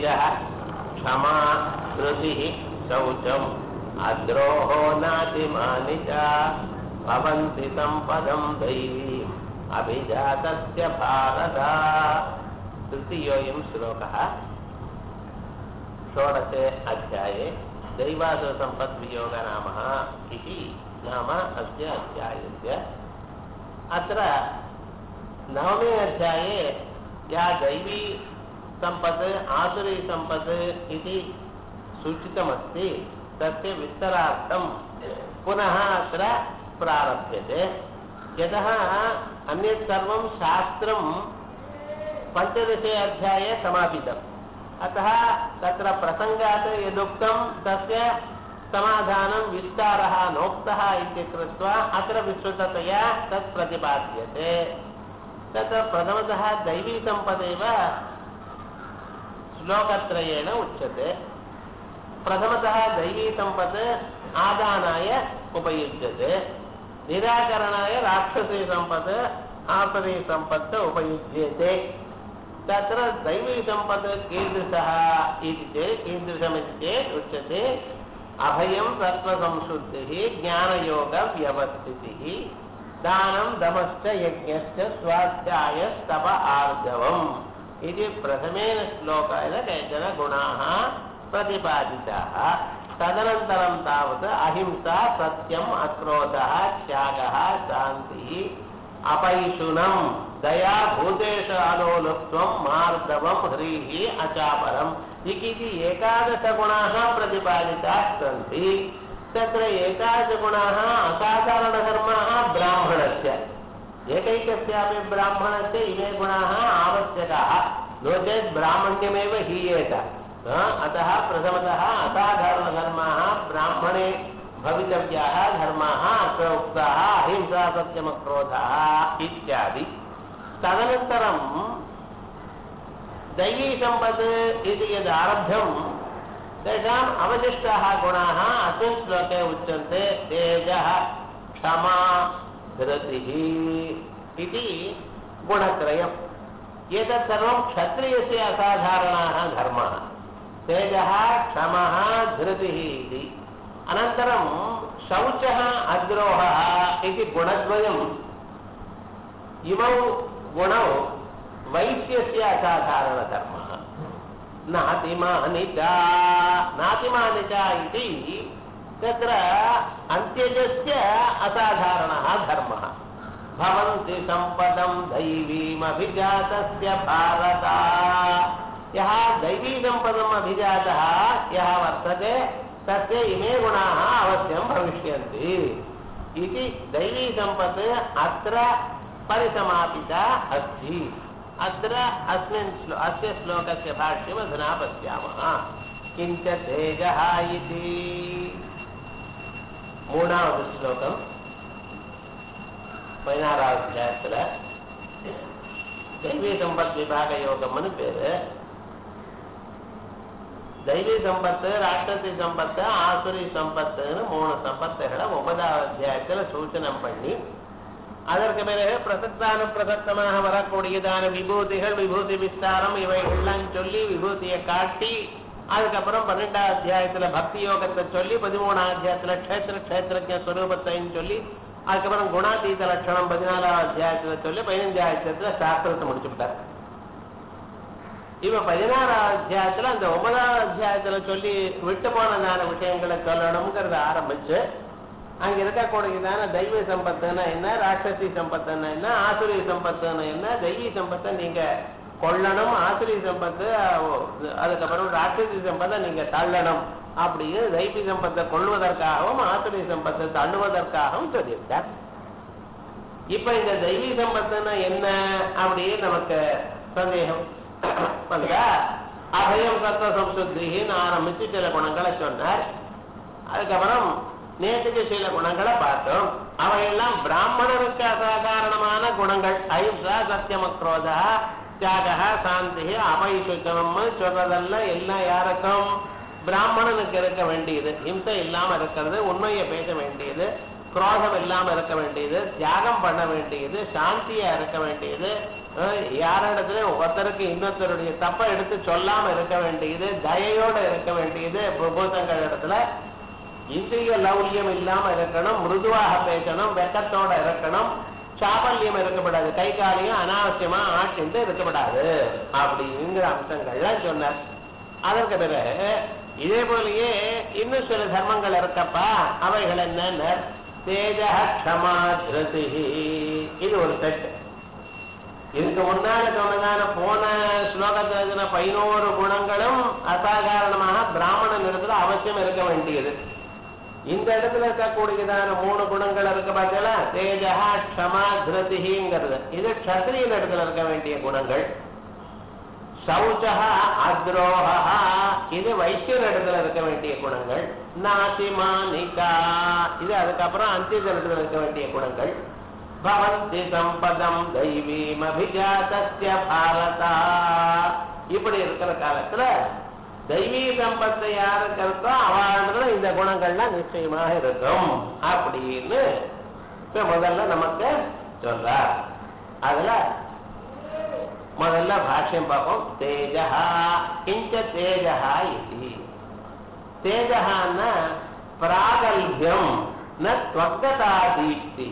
தேஜः क्षमा धृतिः शौचम् अद्रोहो नातिमानि च भवन्ति सम्पदम् दैवीम् अभिजातस्य भारत तृतीयोऽयं श्लोकः षोडशे अध्याये दैवासुरसम्पद्वियोगनामः इति नाम अस्य अध्यायस्य अत्र नवमे अध्याये या दैवी सम्पत् आसुरी सम्पत् इति सूचितमस्ति तस्य विस्तरार्थं पुनः अत्र प्रारभ्यते यतः अन्यत् सर्वं शास्त्रं पञ्चदशे अध्याये समापितम् अतः तत्र प्रसङ्गात् यदुक्तं तस्य समाधानं विस्तारः नोक्तः इति कृत्वा अत्र विस्तृततया तत् प्रतिपाद्यते तत्र प्रथमतः दैवीसम्पदेव श्लोकत्रयेण उच्यते प्रथमतः दैवीसम्पत् आदानाय उपयुज्यते निराकरणाय राक्षसीसम्पत् आसरीसम्पत् उपयुज्यते तत्र दैवीसम्पत् कीदृशः इति चेत् कीदृशमिति चेत् उच्यते अभयं सत्त्वसंशुद्धिः ज्ञानयोगव्यवस्थितिः दानं दमश्च यज्ञश्च स्वाध्यायस्तप आर्जवम् इति प्रथमेन श्लोकेन केचन गुणाः प्रतिपादिताः तदनन्तरं तावत् अहिंसा सत्यम् अक्रोधः त्यागः शान्तिः अपैशुनं दया भूतेश अलोलुप्त्वं मार्दवं ह्रीः अचापरम् इति एकादशगुणाः प्रतिपादिताः सन्ति तत्र एकादशगुणाः असाधारणधर्माः ब्राह्मणस्य एकैकस्यापि ब्राह्मणस्य इमे गुणाः आवश्यकाः नो चेत् ब्राह्मण्यमेव हीयेत अतः प्रथमतः असाधारणधर्माः ब्राह्मणे भवितव्याः धर्माः अत्र उक्ताः अहिंसा सत्यमक्रोधः इत्यादि तदनन्तरं दैवीसम्पत् इति यदारब्धं तेषाम् अवशिष्टाः गुणाः अस्मिन् श्लोके उच्यन्ते तेजः क्षमा धृतिः इति गुणत्रयम् एतत् सर्वं क्षत्रियस्य असाधारणाः धर्माः तेजः क्षमः धृतिः इति अनन्तरं शौचः अद्रोहः इति गुणद्वयम् इमौ गुणौ वैश्यस्य असाधारणधर्मः नातिमानि च नातिमानि च इति तत्र अन्त्यजस्य असाधारणः धर्मः भवन्ति सम्पदं दैवीमभिजातस्य भारत यः दैवीसम्पदम् अभिजातः यः वर्तते तस्य इमे गुणाः अवश्यं भविष्यन्ति इति दैवीसम्पत् अत्र परिसमापिता अस्ति अत्र अस्मिन् श्लो अस्य श्लोकस्य भाष्यम् अधुना पश्यामः किञ्च तेजः इति மூணாவது ஸ்லோகம் பதினாறாவது அத்தியாயத்தில் தெய்வீ சம்பத் விபாக யோகம்னு பேரு தெய்வீ சம்பத்து ராட்சசி சம்பத்து ஆசுரி சம்பத்துன்னு மூணு சம்பத்துகளை ஒன்பதாவது அத்தியாயத்தில் சூச்சனம் பண்ணி அதற்கு பிறகு பிரசக்தான பிரசக்தமாக வரக்கூடியதான விபூதிகள் விபூதி விஸ்தாரம் இவைகள்லாம் சொல்லி விபூதியை காட்டி அதுக்கப்புறம் பன்னெண்டாம் அத்தியாயத்துல பக்தி யோகத்தை சொல்லி பதிமூணாம் அத்தியாயத்துல க்ஷேத்திர க்ஷேத்திரஜ ஸ்வரூபத்தையும் சொல்லி அதுக்கப்புறம் குணாதீத லட்சணம் பதினாலாம் அத்தியாயத்துல சொல்லி பதினஞ்சாம் அத்தியாயத்துல சாஸ்திரத்தை முடிச்சு விட்டார் இவ பதினாறாம் அத்தியாயத்துல அந்த ஒன்பதாம் அத்தியாயத்துல சொல்லி விட்டு போனதான விஷயங்களை சொல்லணுங்கிறத ஆரம்பிச்சு அங்க இருக்கக்கூடியதான தெய்வ சம்பத்துன்னா என்ன ராட்சசி சம்பத்துன்னா என்ன ஆசுரி சம்பத்துன்னா என்ன தெய்வீ சம்பத்தை நீங்க கொள்ளணும் ஆசிரிய சம்பத்து அதுக்கப்புறம் ராட்சசி சம்பத்தை நீங்க தள்ளணும் அப்படின்னு தெய்வீ சம்பத்தை கொள்வதற்காகவும் ஆசிரிய சம்பத்தை தள்ளுவதற்காகவும் சொல்லியிருக்கார் இப்ப இந்த தெய்வீ சம்பத்துன்னா என்ன அப்படின்னு நமக்கு சந்தேகம் வந்தா அபயம் சத்த சம்சுத்தின்னு ஆரம்பிச்சு சில குணங்களை சொன்னார் அதுக்கப்புறம் நேற்றுக்கு சில குணங்களை பார்த்தோம் அவையெல்லாம் பிராமணருக்கு அசாதாரணமான குணங்கள் அஹிம்சா சத்தியமக்ரோதா தியாக சாந்தி அபைசுத்தம் சொல்றதெல்லாம் எல்லாம் யாருக்கும் பிராமணனுக்கு இருக்க வேண்டியது ஹிம்சை இல்லாம இருக்கிறது உண்மையை பேச வேண்டியது குரோதம் இல்லாம இருக்க வேண்டியது தியாகம் பண்ண வேண்டியது சாந்தியா இருக்க வேண்டியது அஹ் யாரிடத்துல ஒருத்தருக்கு இன்னொருத்தருடைய தப்பை எடுத்து சொல்லாம இருக்க வேண்டியது தயையோட இருக்க வேண்டியது பூதங்கள் இடத்துல இந்திரிய லௌல்யம் இல்லாம இருக்கணும் மிருதுவாக பேசணும் வெக்கத்தோட இருக்கணும் சாபல்யம் இருக்கக்கூடாது கை காலையும் அனாவசியமா ஆட்டிண்டு இருக்கக்கூடாது அப்படிங்கிற அம்சங்கள்லாம் சொன்னார் அதற்கு பிறகு இதே போலயே இன்னும் சில தர்மங்கள் இருக்கப்பா அவைகள் என்னென்ன தேஜ க்ஷமா திருதி இது ஒரு செட் இதுக்கு முன்னால சொன்னதான போன ஸ்லோகத்தில் இருக்கிற பதினோரு குணங்களும் அசாதாரணமாக பிராமணன் இடத்துல அவசியம் இருக்க வேண்டியது இந்த இடத்துல இருக்கக்கூடியதான மூணு குணங்கள் இருக்கு பார்த்தீங்களா தேஜா க்ஷமா திருதிங்கிறது இது க்ஷத்ரியன் இடத்துல இருக்க வேண்டிய குணங்கள் சௌச்சா அத்ரோஹா இது வைத்தியர் இடத்துல இருக்க வேண்டிய குணங்கள் நாசிமானிகா இது அதுக்கப்புறம் அந்தியர் இடத்துல இருக்க வேண்டிய குணங்கள் பவந்தி சம்பதம் தெய்வீம் அபிஜாத்திய பாரதா இப்படி இருக்கிற காலத்துல தெய்வீ சம்பத்தை யாருக்கு இருக்கோ அவர்களுக்கு இந்த குணங்கள்லாம் நிச்சயமாக இருக்கும் அப்படின்னு இப்ப முதல்ல நமக்கு சொல்றார் அதுல முதல்ல பாஷ்யம் பார்ப்போம் தேஜஹா கிஞ்ச தேஜஹா இது தேஜஹான்னா பிராகல்பியம் ந துவக்கதா தீப்தி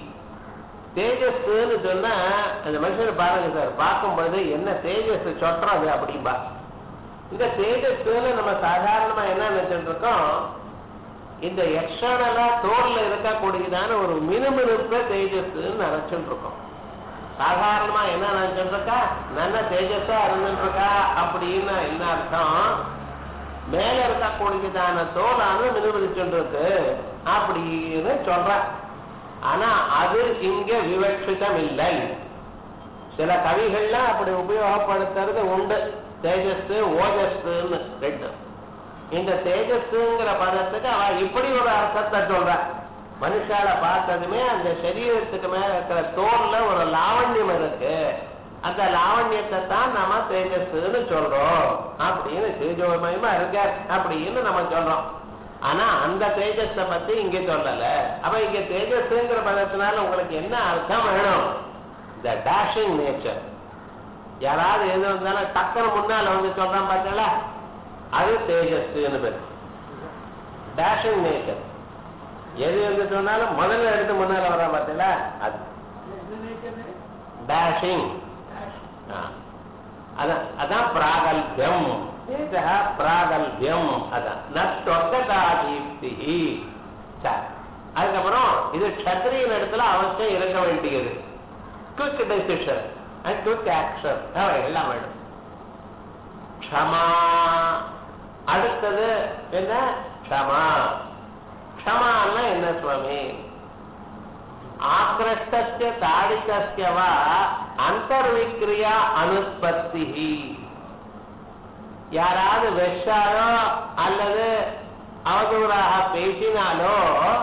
தேஜஸ்ன்னு சொன்னா அந்த மனுஷனை பாருங்க சார் பார்க்கும் பொழுது என்ன தேஜஸ் சொட்டுறது அப்படிம்பா இந்த தேஜஸ்ன்னு நம்ம சாதாரணமா என்ன நினைச்சிட்டு இருக்கோம் இந்த எக்ஸ்டர்னலா தோல்ல இருக்கக்கூடியதான ஒரு மினுமினுப்ப தேஜஸ்ன்னு நினைச்சுட்டு இருக்கோம் சாதாரணமா என்ன நினைச்சுட்டு இருக்கா நல்ல தேஜஸா இருந்துட்டு இருக்கா அப்படின்னு என்ன அர்த்தம் மேல இருக்கக்கூடியதான தோலானது மினுமினுச்சுட்டு இருக்கு அப்படின்னு சொல்ற ஆனா அது இங்க விவட்சிதம் இல்லை சில கவிகள்லாம் அப்படி உபயோகப்படுத்துறது உண்டு தேஜஸ் ஓஜஸ்ன்னு ரெண்டு இந்த தேஜஸ்ங்கிற பதத்துக்கு அவ இப்படி ஒரு அர்த்தத்தை சொல்ற மனுஷால பார்த்ததுமே அந்த சரீரத்துக்கு மேல இருக்கிற தோல்ல ஒரு லாவண்யம் இருக்கு அந்த லாவண்யத்தை தான் நம்ம தேஜஸ்ன்னு சொல்றோம் அப்படின்னு தேஜோமயமா இருக்க அப்படின்னு நம்ம சொல்றோம் ஆனா அந்த தேஜஸ பத்தி இங்க சொல்லல அப்ப இங்க தேஜஸ்ங்கிற பதத்தினால உங்களுக்கு என்ன அர்த்தம் வேணும் இந்த டேஷிங் நேச்சர் யாராவது எது வந்தாலும் டக்குனு முன்னால வந்து சொல்றான் பார்த்தீங்களா அது தேஜஸ்ன்னு பேர் டேஷிங் நேச்சர் எது வந்து சொன்னாலும் முதல்ல எடுத்து முன்னால வரான் பார்த்தீங்களா அது டேஷிங் அதான் அதான் பிராகல்பியம் தேஜா பிராகல்பியம் அதான் நொக்கதாதீப்தி சரி அதுக்கப்புறம் இது க்ஷத்ரியன் இடத்துல அவசியம் இருக்க வேண்டியது quick decision and quick action எல்லாம் வேணும் க்ஷமா அடுத்தது என்ன க்ஷமா க்ஷமான்னா என்ன சுவாமி ஆக்கிரஷ்டஸ்ய தாடிகஸ்ய வா அந்தர்விக்ரியா அனுஸ்பத்தி யாராவது வெஷாலோ அல்லது அவதூறாக பேசினாலோ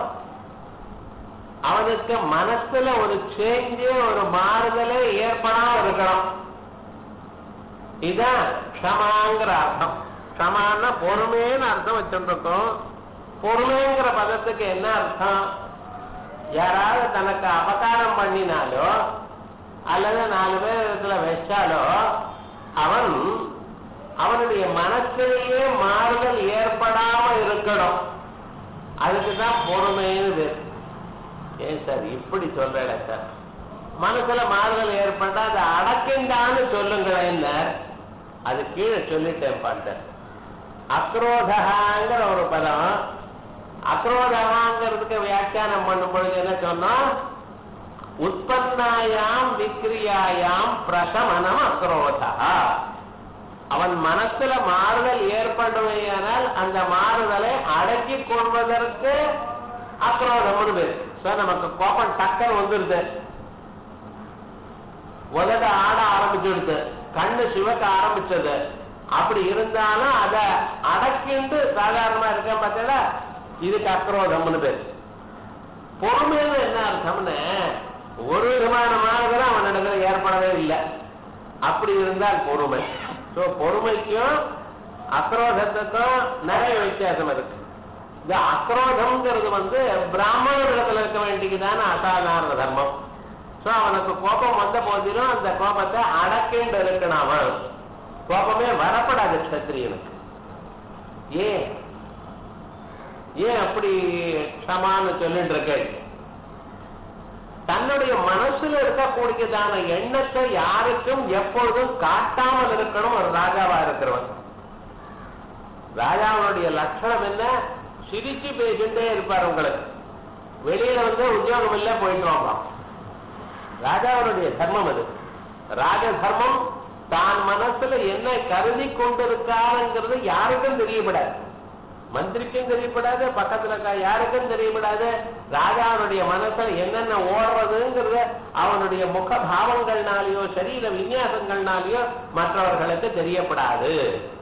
அவனுக்கு மனசுல ஒரு சேஞ்சு ஒரு மாறுதலே ஏற்படாம இருக்கணும் இதான் க்ஷமாங்கிற அர்த்தம் க்ஷமான்னா பொறுமைன்னு அர்த்தம் வச்சுருக்கோம் பொறுமைங்கிற பதத்துக்கு என்ன அர்த்தம் யாராவது தனக்கு அபகாரம் பண்ணினாலோ அல்லது நாலு பேர் இடத்துல வச்சாலோ அவன் அவனுடைய மனசிலேயே மாறுதல் ஏற்படாம இருக்கணும் அதுக்கு தான் பொறுமைன்னு பேர் ஏன் சார் இப்படி சொல்றேன் சார் மனசுல மாறுதல் ஏற்பட்டா அதை அடக்கின்றான்னு சொல்லுங்களேன் அது கீழே சொல்லிட்டேன் பார்த்தேன் அக்ரோதகாங்கிற ஒரு பதம் அக்ரோதகாங்கிறதுக்கு வியாக்கியானம் பண்ணும் பொழுது என்ன சொன்னோம் உற்பத்தியாயாம் விக்ரியாயாம் பிரசமனம் அக்ரோதா அவன் மனசுல மாறுதல் ஏற்படுமையானால் அந்த மாறுதலை அடக்கி கொள்வதற்கு அக்ரோதம்னு பேர் சார் நமக்கு கோபம் டக்கர் வந்துருது உதட ஆட ஆரம்பிச்சுடுது கண்ணு சிவக்க ஆரம்பிச்சது அப்படி இருந்தாலும் அதை அடக்கிண்டு சாதாரணமா இருக்க பார்த்தா இதுக்கு அக்ரோதம்னு பேர் பொறுமைன்னு என்ன அர்த்தம்னு ஒரு விதமான மாறுதல் அவனிடத்துல ஏற்படவே இல்லை அப்படி இருந்தால் பொறுமை ஸோ பொறுமைக்கும் அக்ரோதத்துக்கும் நிறைய வித்தியாசம் இருக்கு இந்த அக்ரோதம்ங்கிறது வந்து பிராமணர்களிடத்துல இருக்க வேண்டியதான அசாதாரண தர்மம் சோ அவனுக்கு கோபம் வந்த போதிலும் அந்த கோபத்தை அடக்கிண்டு இருக்கணும் அவன் கோபமே வரப்படாது க்ஷத்திரியனுக்கு ஏன் ஏன் அப்படி க்ஷமான்னு சொல்லிட்டு இருக்க தன்னுடைய மனசுல இருக்கக்கூடியதான எண்ணத்தை யாருக்கும் எப்பொழுதும் காட்டாமல் இருக்கணும் ஒரு ராஜாவா இருக்கிறவன் ராஜாவுடைய லட்சணம் என்ன சிரிச்சு பேசிட்டே இருப்பார் உங்களுக்கு வெளியில வந்து உத்தியோகம் இல்ல போயிட்டு வாங்கலாம் ராஜாவுடைய தர்மம் அது ராஜ தர்மம் தான் மனசுல என்ன கருதி கொண்டிருக்காருங்கிறது யாருக்கும் தெரியப்படாது மந்திரிக்கும் தெரியப்படாது பக்கத்துல இருக்க யாருக்கும் தெரியப்படாது ராஜாவுடைய மனசுல என்னென்ன ஓடுறதுங்கிறத அவனுடைய முக பாவங்கள்னாலேயோ சரீர விநியாசங்கள்னாலேயோ மற்றவர்களுக்கு தெரியப்படாது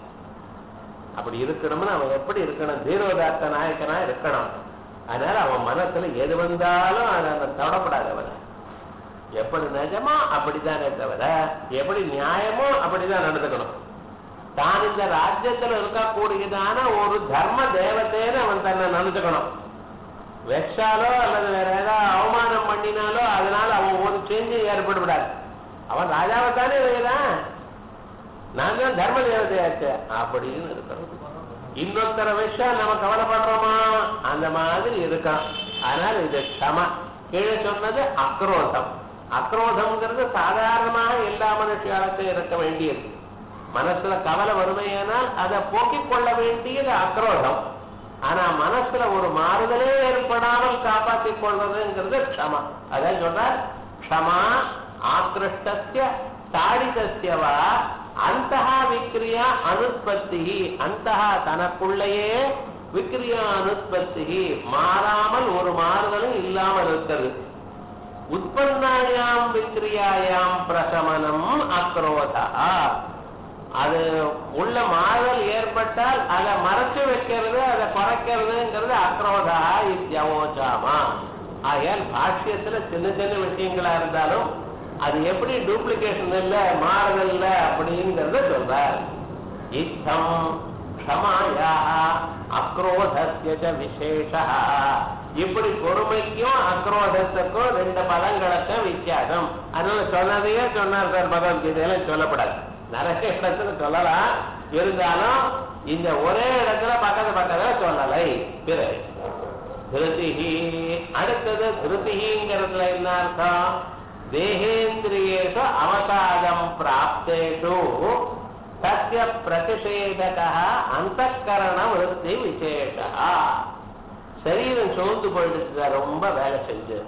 அப்படி இருக்கணும்னு அவன் எப்படி இருக்கணும் தீரோதார்த்த நாயக்கனா இருக்கணும் அதனால அவன் மனசுல எது வந்தாலும் அதை அவன் தொடப்படாது அவன் எப்படி நிஜமோ அப்படித்தானே தவிர எப்படி நியாயமோ அப்படிதான் நடந்துக்கணும் தான் இந்த ராஜ்யத்துல இருக்கக்கூடியதான ஒரு தர்ம தேவத்தைன்னு அவன் தன்னை நினைச்சுக்கணும் வெச்சாலோ அல்லது வேற ஏதாவது அவமானம் பண்ணினாலோ அதனால அவன் ஒரு சேஞ்சு ஏற்படக்கூடாது அவன் ராஜாவை தானே இருக்கிறான் நான் தான் தர்ம தேவதையாச்சு அப்படின்னு இருக்கணும் இன்னொருத்தர விஷா நம்ம கவலைப்படுறோமா அந்த மாதிரி இருக்கான் அதனால இது க்ஷம கீழே சொன்னது அக்ரோதம் அக்ரோதம்ங்கிறது சாதாரணமாக எல்லா மனுஷியாலத்தையும் இருக்க வேண்டியது மனசுல கவலை வருமையானால் அதை போக்கிக் கொள்ள வேண்டியது அக்ரோதம் ஆனா மனசுல ஒரு மாறுதலே ஏற்படாமல் காப்பாற்றிக் கொள்வதுங்கிறது க்ஷமா அதான் சொல்றார் க்ஷமா ஆக்கிருஷ்டஸ்ய தாடிதஸ்யவா அந்தஹ விக்ரியா அனுஸ்பத்தி அந்தஹ தனக்குள்ளேயே விக்ரியா அனுஸ்பத்தி மாறாமல் ஒரு மாறுதலும் இல்லாமல் இருக்கிறது உற்பன்னாயாம் விக்ரியாயாம் பிரசமனம் அக்ரோதா அது உள்ள மாறுதல் ஏற்பட்டால் அதை மறைச்சு வைக்கிறது அதை குறைக்கிறதுங்கிறது அக்ரோதா இத்தியவோச்சாமா ஆகையால் பாஷ்யத்துல சின்ன சின்ன விஷயங்களா இருந்தாலும் அது எப்படி டூப்ளிகேஷன் இல்ல மாறுதல் இல்ல அப்படிங்கறத சொல்றார் இத்தம் க்ஷமாயா அக்ரோதஸ்ய ச விசேஷா இப்படி பொறுமைக்கும் அக்ரோதத்துக்கும் ரெண்டு பதங்களுக்கும் வித்தியாசம் அதனால சொன்னதையே சொன்னார் சார் பகவத்கீதையில சொல்லப்படாது நிறைய இடத்துல சொல்லலாம் இருந்தாலும் இந்த ஒரே இடத்துல பக்கத்து பக்கத்துல சொல்லலை பிறகு திருதிஹி அடுத்தது திருதிஹிங்கிறதுல என்ன அர்த்தம் தேகேந்திரியேஷு அவசாதம் பிராப்தேஷு தஸ்ய பிரதிஷேதக அந்தக்கரண விருத்தி விசேஷா சரீரம் சோர்ந்து போயிடுச்சு ரொம்ப வேலை செஞ்சு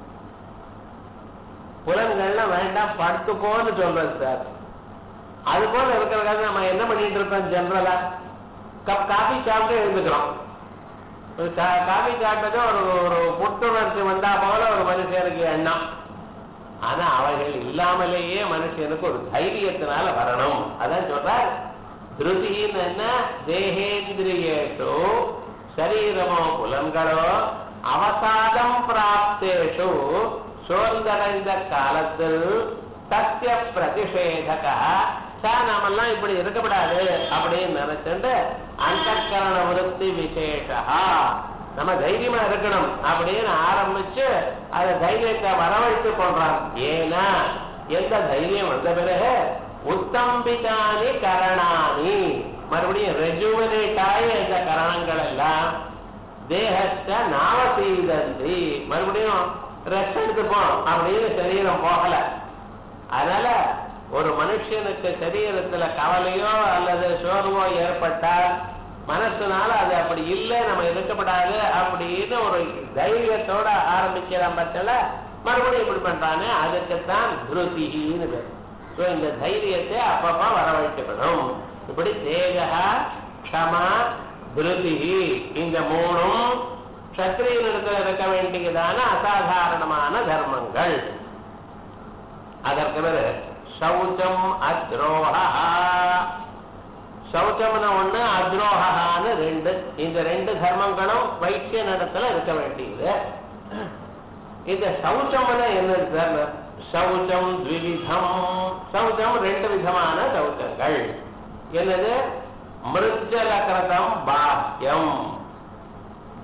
புலன்கள்லாம் வேண்டாம் படுத்துக்கோன்னு சொல்றது சார் அது போல இருக்கிறதுக்காக நம்ம என்ன பண்ணிட்டு இருக்கோம் ஜென்ரலா கப் காபி சாப்பிட்டு எழுந்துக்கிறோம் ஒரு கா- காபி சாப்பிட்டது ஒரு ஒரு புத்துணர்ச்சி வந்தா போல ஒரு மனுஷனுக்கு எண்ணம் ஆனா அவைகள் இல்லாமலேயே மனுஷனுக்கு ஒரு தைரியத்தினால வரணும் அதான் சொல்றார் திருதின்னு என்ன தேகேந்திரியேஷு சரீரமோ புலன்களோ அவசாதம் பிராப்தேஷு சோர்ந்தடைந்த காலத்தில் சத்திய பிரதிஷேதக சார் நாமெல்லாம் இப்படி இருக்கப்படாது அப்படின்னு நினைச்சுட்டு அந்தக்கரண விருத்தி விசேஷா நம்ம தைரியமா இருக்கணும் அப்படின்னு ஆரம்பிச்சு அதை தைரியத்தை வரவழைத்து கொள்றான் ஏன்னா எந்த தைரியம் வந்த பிறகு உத்தம்பிதானி கரணானி மறுபடியும் ரெஜுவனேட் ஆகி இந்த கரணங்கள் எல்லாம் தேகத்த நாவசீதந்தி மறுபடியும் ரெஸ்ட் எடுத்துப்போம் அப்படின்னு சரீரம் போகல அதனால ஒரு மனுஷனுக்கு சரீரத்துல கவலையோ அல்லது சோர்வோ ஏற்பட்டால் மனசுனால அது அப்படி இல்லை நம்ம இருக்கப்படாது அப்படின்னு ஒரு தைரியத்தோட ஆரம்பிக்கிற பட்சத்துல மறுபடியும் இப்படி பண்றானே அதுக்குத்தான் திருதின்னு பேர் ஸோ இந்த தைரியத்தை அப்பப்ப வரவழைக்கப்படும் இப்படி தேகா க்ஷமா திருதி இந்த மூணும் சத்திரியனிடத்தில் இருக்க வேண்டியதான அசாதாரணமான தர்மங்கள் அதற்கு பிறகு சௌச்சம் அத்ரோஹா சௌச்சம்னு ஒண்ணு அத்ரோகான்னு ரெண்டு இந்த ரெண்டு தர்மங்களும் வைத்திய நடத்துல இருக்க வேண்டியது இந்த சௌச்சம்னா என்ன சார் சௌச்சம் த்விவிதம் சௌச்சம் ரெண்டு விதமான சௌச்சங்கள் என்னது மிருஜலகிருதம் பாஹ்யம்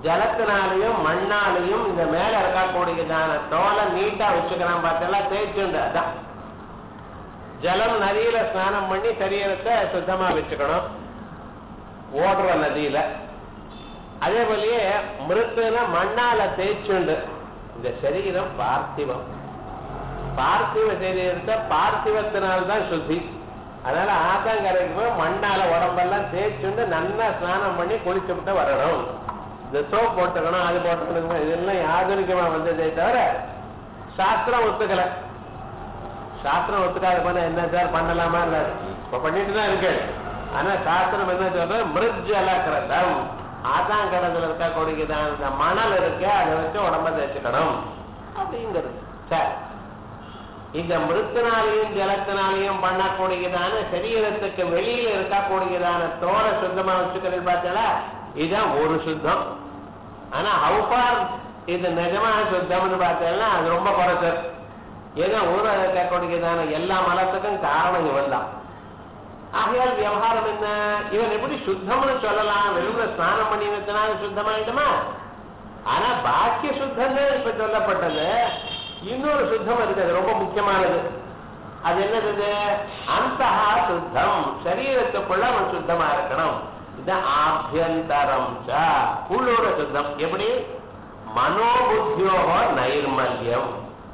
ஜலத்தினாலையும் மண்ணாலையும் இந்த மேல இருக்கக்கூடியதான தோலை நீட்டா வச்சுக்கிறான் பார்த்தா தேய்ச்சுண்டு அதான் ஜலம் நதியில ஸ்நானம் பண்ணி சரீரத்தை சுத்தமா வச்சுக்கணும் ஓடுற நதியில அதே போலயே மிருத்துன மண்ணால தேய்ச்சுண்டு இந்த சரீரம் பார்த்திவம் பார்த்திவ சரீரத்தை பார்த்திவத்தினால்தான் சுத்தி அதனால ஆத்தங்கரைக்கு போய் மண்ணால உடம்பெல்லாம் தேய்ச்சுண்டு நல்லா ஸ்நானம் பண்ணி குளிச்சுட்டு வரணும் இந்த சோப் போட்டுக்கணும் அது போட்டுக்கணும் இதெல்லாம் ஆధుனிகமா வந்ததே தவிர சாஸ்திரம் ஒத்துக்கல சாஸ்திரம் ஒத்துக்காத பண்ண என்ன சார் பண்ணலாமா இல்ல இப்ப பண்ணிட்டு தான் இருக்கு ஆனா சாஸ்திரம் என்ன சொல்ற மிருஜல கிரதம் ஆதாங்கடத்துல இருக்கக்கூடியதான் இந்த மணல் இருக்கு அதை வச்சு உடம்ப தேய்ச்சிக்கணும் அப்படிங்கிறது சரி இந்த மிருத்தினாலையும் ஜலத்தினாலையும் பண்ணக்கூடியதான சரீரத்துக்கு வெளியில இருக்கக்கூடியதான தோலை சுத்தமா வச்சுக்கிறது பார்த்தா இதுதான் ஒரு சுத்தம் ஆனா ஹவுபார் இது நிஜமான சுத்தம்னு பார்த்தேன்னா அது ரொம்ப குறைச்சல் ஏன்னா ஊர இருக்கக்கூடியதான எல்லா மலத்துக்கும் காரணம் இவன் தான் ஆகையால் விவகாரம் என்ன இவன் எப்படி சுத்தம்னு சொல்லலாம் வெறும் ஸ்நானம் பண்ணி வச்சனால சுத்தமாயிடுமா ஆனா பாக்கிய சுத்தம் இப்ப சொல்லப்பட்டது இன்னொரு சுத்தம் இருக்கு அது ரொம்ப முக்கியமானது அது என்னது அந்த சுத்தம் சரீரத்துக்குள்ள அவன் சுத்தமா இருக்கணும் இது ஆபியந்தரம் உள்ளூர சுத்தம் எப்படி மனோபுத்தியோக நைர்மல்யம்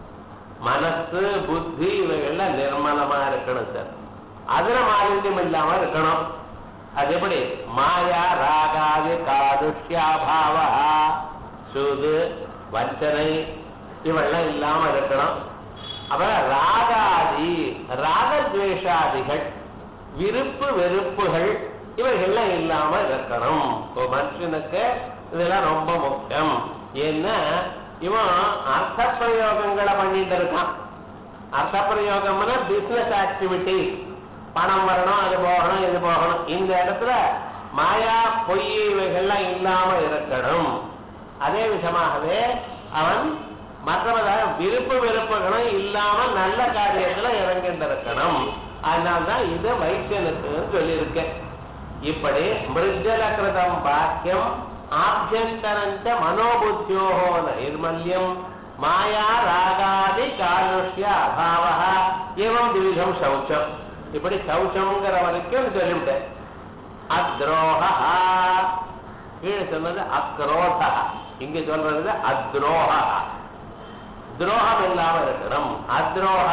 மனசு புத்தி இவைகள்லாம் நிர்மலமா இருக்கணும் சார் அதுல மாலின்யம் இல்லாம இருக்கணும் அது எப்படி மாயா ராகாது காதுஷ்யாபாவா சூது வஞ்சனை இவெல்லாம் இல்லாம இருக்கணும் அப்புறம் ராகாதி ராகத்வேஷாதிகள் விருப்பு வெறுப்புகள் இவைகள்லாம் இல்லாம இருக்கணும் இப்போ மனுஷனுக்கு இதெல்லாம் ரொம்ப முக்கியம் ஏன்னா இவன் அர்த்த பிரயோகங்களை பண்ணிட்டு இருக்கான் அர்த்த பிரயோகம்னா பிசினஸ் ஆக்டிவிட்டி பணம் வரணும் அது போகணும் இது போகணும் இந்த இடத்துல மாயா பொய் இவைகள்லாம் இல்லாம இருக்கணும் அதே விஷயமாகவே அவன் மற்றவதாக விருப்பு வெறுப்புகளும் இல்லாம நல்ல காரியத்துல இறங்கிட்டு இருக்கணும் அதனால்தான் இது வைத்தியனுக்கு சொல்லியிருக்கேன் இப்படி மிருஜலகிருதம் பாக்கியம் ஆபியந்தரஞ்ச மனோபுத்தியோகோ நைர்மல்யம் மாயா ராகாதி காலுஷ்ய அபாவ ஏவம் திவிதம் சௌச்சம் இப்படி சௌச்சம்ங்கிற வரைக்கும் சொல்லிவிட்டேன் அத்ரோஹா கீழே சொன்னது அக்ரோத இங்க சொல்றது அத்ரோஹா துரோகம் இல்லாம இருக்கணும் அத்ரோஹா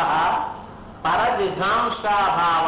பரஜிகாம்சாபாவ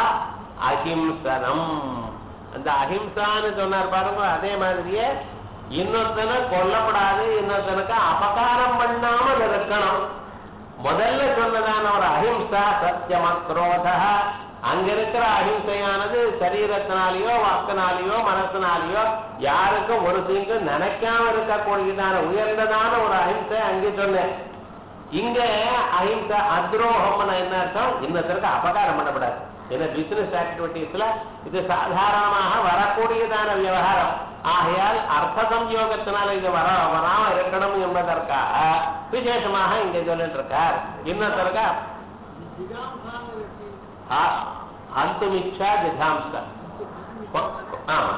அஹிம்சனம் அந்த அஹிம்சான்னு சொன்னார் பாருங்க அதே மாதிரியே இன்னொருத்தனை கொல்லப்படாது இன்னொருத்தனுக்கு அபகாரம் பண்ணாமல் இருக்கணும் முதல்ல சொன்னதான ஒரு அஹிம்சா சத்தியம் அக்ரோத அங்க இருக்கிற அஹிம்சையானது சரீரத்தினாலேயோ வாக்கினாலேயோ மனசினாலேயோ யாருக்கும் ஒரு தீங்கு நினைக்காம இருக்கக்கூடியதான உயர்ந்ததான ஒரு அஹிம்சை அங்கே சொன்னேன் இங்க அஹிம்சா அத்ரோகம்னு என்ன அர்த்தம் இன்னத்திற்கு அபகாரம் பண்ணப்படாது ஏன்னா பிசினஸ் ஆக்டிவிட்டீஸ்ல இது சாதாரணமாக வரக்கூடியதான விவகாரம் ஆகையால் அர்த்த சம்யோகத்தினால இது வர வராம இருக்கணும் என்பதற்காக விசேஷமாக இங்க சொல்லிட்டு இருக்கார் இன்னத்திற்கு அந்துமிச்சா ஜிதாம்ச ஆமா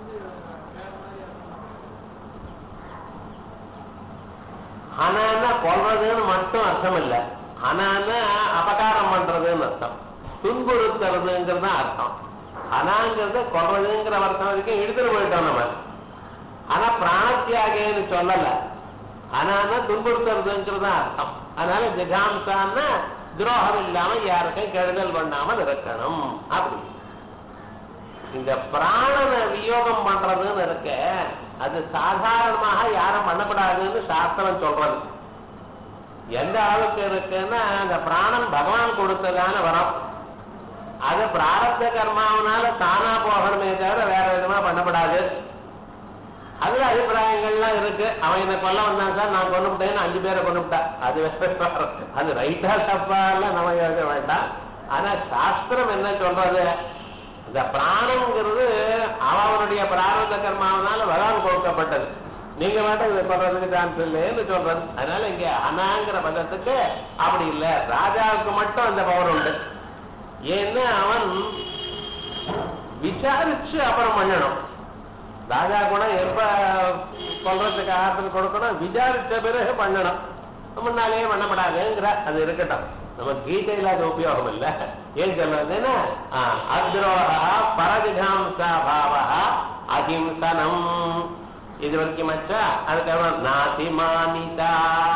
ஹனான்னா கொல்றதுன்னு மட்டும் அர்த்தம் இல்ல ஹனான்னா அபகாரம் பண்றதுன்னு அர்த்தம் துன்புறுத்துறதுங்கிறது தான் அர்த்தம் ஹனாங்கிறது கொல்றதுங்கிற அர்த்தம் வரைக்கும் எடுத்துட்டு போயிட்டோம் நம்ம ஆனா பிராணத்தியாகன்னு சொல்லல ஹனான்னா துன்புறுத்துறதுங்கிறது தான் அர்த்தம் அதனால ஜிகாம்சான்னா துரோகம் இல்லாம யாருக்கும் கெடுதல் பண்ணாமல் இருக்கணும் அப்படி இந்த பிராணனை வியோகம் பண்றதுன்னு இருக்க அது சாதாரணமாக யாரும் பண்ணப்படாதுன்னு சாஸ்திரம் சொல்றது எந்த அளவுக்கு இருக்குன்னா அந்த பிராணன் பகவான் கொடுத்ததான வரம் அது பிராரத்த கர்மாவனால தானா போகணுமே தவிர வேற விதமா பண்ணப்படாது அதுல அபிப்பிராயங்கள்லாம் இருக்கு அவன் என்ன கொல்ல வந்தான் சார் நான் கொண்டுட்டேன்னு அஞ்சு பேரை கொண்டுட்டா அது அது ரைட்டா தப்பா எல்லாம் நம்ம யோசிக்க வேண்டாம் ஆனா சாஸ்திரம் என்ன சொல்றது இந்த பிராணம்ங்கிறது அவனுடைய பிராரத கர்மாவனால வரான் கொடுக்கப்பட்டது நீங்க மட்டும் இதை சொல்றதுக்கு சான்ஸ் இல்லைன்னு சொல்றது அதனால இங்க அனாங்கிற பதத்துக்கு அப்படி இல்லை ராஜாவுக்கு மட்டும் அந்த பவர் உண்டு ஏன்னா அவன் விசாரிச்சு அப்புறம் பண்ணணும் ராஜா கூட எப்ப சொல்றதுக்கு ஆர்டர் கொடுக்கணும் விசாரிச்ச பிறகு பண்ணணும் முன்னாலேயே பண்ணப்படாதுங்கிற அது இருக்கட்டும் நம்ம கீதையில அது உபயோகம் இல்ல ஏன் சொல்றதுன்னா அத்ரோஹா பரதிகாம்சா பாவா அஹிம்சனம் இது வரைக்கும் மச்சா அதுக்கப்புறம் நாதிமானிதா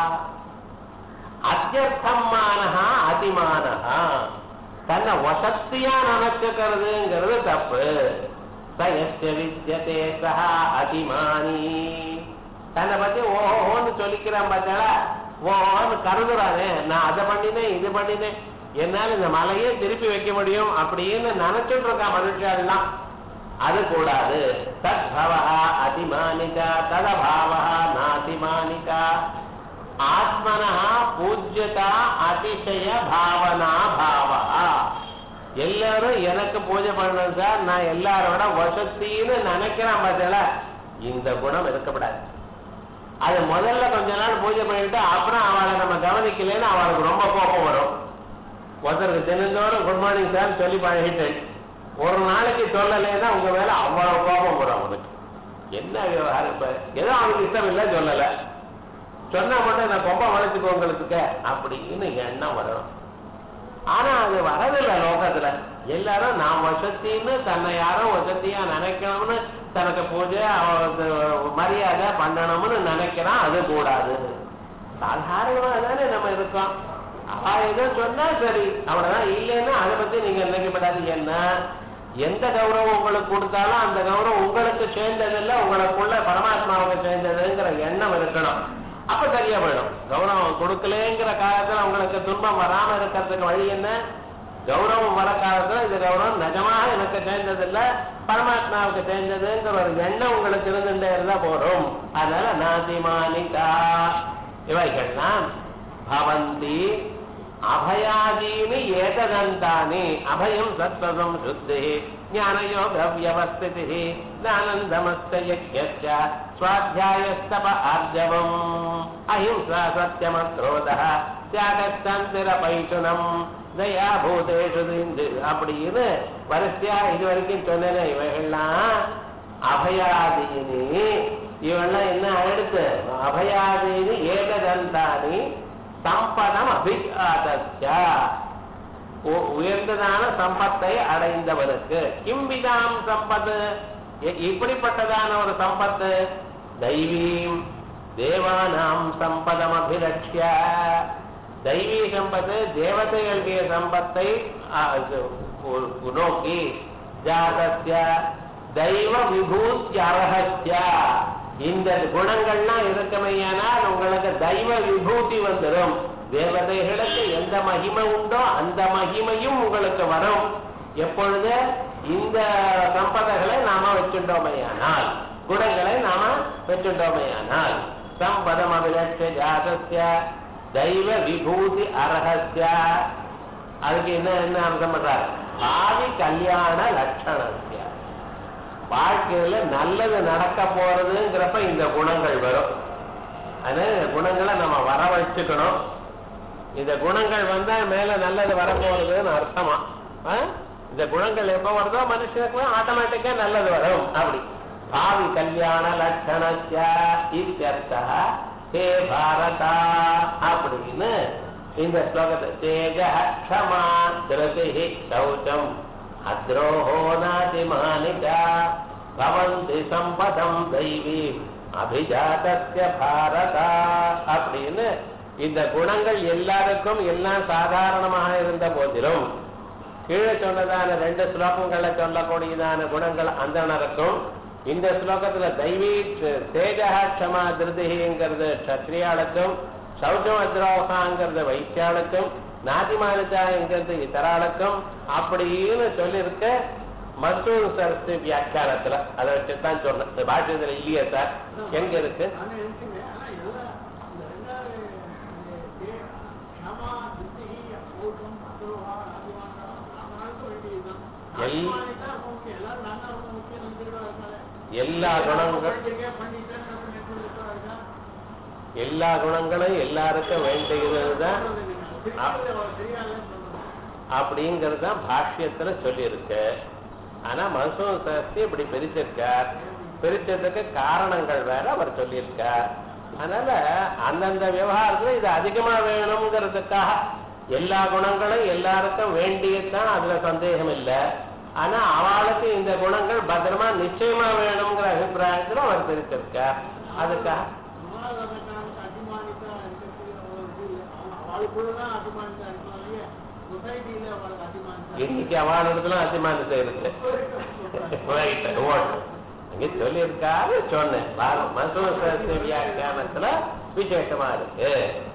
அத்தியர்த்தமானஹா அதிமானஹா தன்னை வசத்தியா நினைச்சுக்கிறதுங்கிறது தப்பு சயஸ்ய வித்தியதே சஹா அதிமானி தன்னை பத்தி ஓஹோன்னு சொல்லிக்கிறான் பார்த்தாளா ஓஹோன்னு கருதுறானே நான் அதை பண்ணினேன் இது பண்ணினேன் என்னால இந்த மலையே திருப்பி வைக்க முடியும் அப்படின்னு நினைச்சிட்டு இருக்கா மனுஷெல்லாம் அது கூடாது தத் பவா அதிமானிகா ததபாவா நாதிமானிகா ஆத்மனா பூஜ்யதா அதிசய பாவனா பாவா எல்லாரும் எனக்கு பூஜை பண்ணணும் சார் நான் எல்லாரோட வசத்தின்னு நினைக்கிறேன் பார்த்தல இந்த குணம் இருக்கப்படாது அது முதல்ல கொஞ்ச நாள் பூஜை பண்ணிட்டு அப்புறம் அவளை நம்ம கவனிக்கலைன்னு அவளுக்கு ரொம்ப கோபம் வரும் ஒருத்தருக்கு தினந்தோறும் குட் மார்னிங் சார் சொல்லி பழகிட்டேன் ஒரு நாளைக்கு சொல்லலைன்னா உங்க மேல அவ்வளவு கோபம் வரும் அவனுக்கு என்ன விவகாரம் இப்ப ஏதோ அவனுக்கு இஷ்டம் இல்லை சொல்லலை சொன்னா மட்டும் நான் கொம்ப வளைச்சுக்கோ உங்களுக்கு அப்படின்னு எண்ணம் வரும் ஆனா அது வரதில்லை லோகத்துல எல்லாரும் நான் வசத்தின்னு தன்னை யாரும் வசதியா நினைக்கணும்னு தனக்கு பூஜை அவருக்கு மரியாதை பண்ணணும்னு நினைக்கிறான் அது கூடாது சாதாரணமா தானே நம்ம இருக்கோம் அவ ஏதோ சொன்னா சரி அவ்வளவுதான் இல்லைன்னா அதை பத்தி நீங்க நினைக்கப்படாது என்ன எந்த கௌரவம் உங்களுக்கு கொடுத்தாலும் அந்த கௌரவம் உங்களுக்கு சேர்ந்ததில்லை உங்களுக்குள்ள பரமாத்மாவுக்கு சேர்ந்ததுங்கிற எண்ணம் இருக்கணும் அப்ப சரியா போயிடும் கௌரவம் கொடுக்கலேங்கிற காலத்துல உங்களுக்கு துன்பம் வராம இருக்கிறதுக்கு வழி என்ன கௌரவம் வர காலத்துல இது கௌரவம் நிஜமாக எனக்கு சேர்ந்ததில்ல பரமாத்மாவுக்கு சேர்ந்ததுங்கிற ஒரு எண்ணம் உங்களுக்கு இருந்துட்டே இருந்தா போதும் அதனால நாதிமானிகா இவைகள்லாம் பவந்தி அபயாதீனி ஏகதந்தானி அபயம் சத்வதம் சுத்தி ஞானயோக வியவஸ்திதி ஞானந்தமஸ்தயஜ்ய ஸ்வாத்தியாயஸ்தப ஆர்ஜவம் அஹிம்சா சத்தியமக்ரோத தியாகஸ்தந்திர பைட்டுனம் தயா பூதேஷு அப்படின்னு வரிசையா இது வரைக்கும் சொன்னேன் இவைகள்லாம் அபயாதீனி இவெல்லாம் என்ன ஆயிடுத்து அபயாதீனி ஏகதந்தானி சம்பதம் அபிஜாதஸ்ய உயர்ந்ததான சம்பத்தை அடைந்தவனுக்கு கிம்பிதாம் சம்பத்து இப்படிப்பட்டதான ஒரு சம்பத்து தெய்வீம் தேவானாம் சம்பதம் அபிலட்சிய தெய்வீ சம்பத்து தேவதைகளுடைய சம்பத்தை நோக்கி ஜாதஸ்ய தெய்வ விபூத்தி அரகஸ்ய இந்த குணங்கள்லாம் இருக்கமையானால் உங்களுக்கு தெய்வ விபூதி வந்துடும் தேவதைகளுக்கு எந்த மகிமை உண்டோ அந்த மகிமையும் உங்களுக்கு வரும் எப்பொழுது இந்த சம்பதைகளை நாம வச்சுட்டோமையானால் குணங்களை நாம வச்சுட்டோமையானால் சம்பதம் அபிலட்ச ஜாதஸ்ய தெய்வ விபூதி அரகஸ்ய அதுக்கு என்ன என்ன அர்த்தம் பண்றாரு ஆதி கல்யாண லட்சணஸ்ய வாழ்க்கையில நல்லது நடக்க போறதுங்கிறப்ப இந்த குணங்கள் வரும் அதனால இந்த குணங்களை நம்ம வர வச்சுக்கணும் இந்த குணங்கள் வந்தா மேல நல்லது வரப்போறதுன்னு அர்த்தமா இந்த குணங்கள் எப்ப வருதோ மனுஷனுக்கு ஆட்டோமேட்டிக்கா நல்லது வரும் அப்படி பாவி கல்யாண லட்சணஸ்ய இத்தியர்த்தா ஹே பாரதா அப்படின்னு இந்த ஸ்லோகத்தை தேஜ க்ஷமா திருதி சௌச்சம் அத்ரோஹோ நாதிமானிகா பவந்தி சம்பதம் தெய்வீ அபிஜாதஸ்ய பாரதா அப்படின்னு இந்த குணங்கள் எல்லாருக்கும் எல்லாம் சாதாரணமாக இருந்த போதிலும் கீழே சொன்னதான ரெண்டு ஸ்லோகங்களை சொல்லக்கூடியதான குணங்கள் அந்தனருக்கும் இந்த ஸ்லோகத்துல தெய்வீ தேஜா க்ஷமா திருதிங்கிறது சத்ரியாளுக்கும் சௌச்சம் அத்ரோகாங்கிறது வைத்தியாளுக்கும் நாதிமானிதாங்கிறது இதராளுக்கும் அப்படின்னு சொல்லியிருக்க மருத்துவ சரஸ்து வியாக்கியானத்துல அதை வச்சுதான் சொன்னேன் இந்த பாஷ்யத்துல இல்லையே சார் எங்க இருக்கு எல்லா குணங்கள் எல்லா குணங்களும் எல்லாருக்கும் வேண்டியதுதான் அப்படிங்கிறது தான் பாஷ்யத்துல சொல்லியிருக்கு ஆனா மனசுவ சாஸ்திரி இப்படி பிரிச்சிருக்கார் பிரிச்சதுக்கு காரணங்கள் வேற அவர் சொல்லியிருக்கார் அதனால அந்தந்த விவகாரத்துல இது அதிகமா வேணுங்கிறதுக்காக எல்லா குணங்களும் எல்லாருக்கும் வேண்டியதுதான் அதுல சந்தேகம் இல்லை ஆனா அவளுக்கு இந்த குணங்கள் பத்திரமா நிச்சயமா வேணுங்கிற அபிப்பிராயத்துல அவர் பிரிச்சிருக்கார் அதுக்காக அவளுக்குள்ளதான் அபிமானித்தா இருக்கனாலேயே சொசைட்டியில அவளுக்கு அபிமானித்தா இன்னைக்கு அவளிடத்துல அத்திமானத்தை இருக்கு Right, ஓட்டு. இங்க சொல்லியிருக்காரு சொன்னேன் மசூச வியாக்கியானத்துல விசேஷமா இருக்கு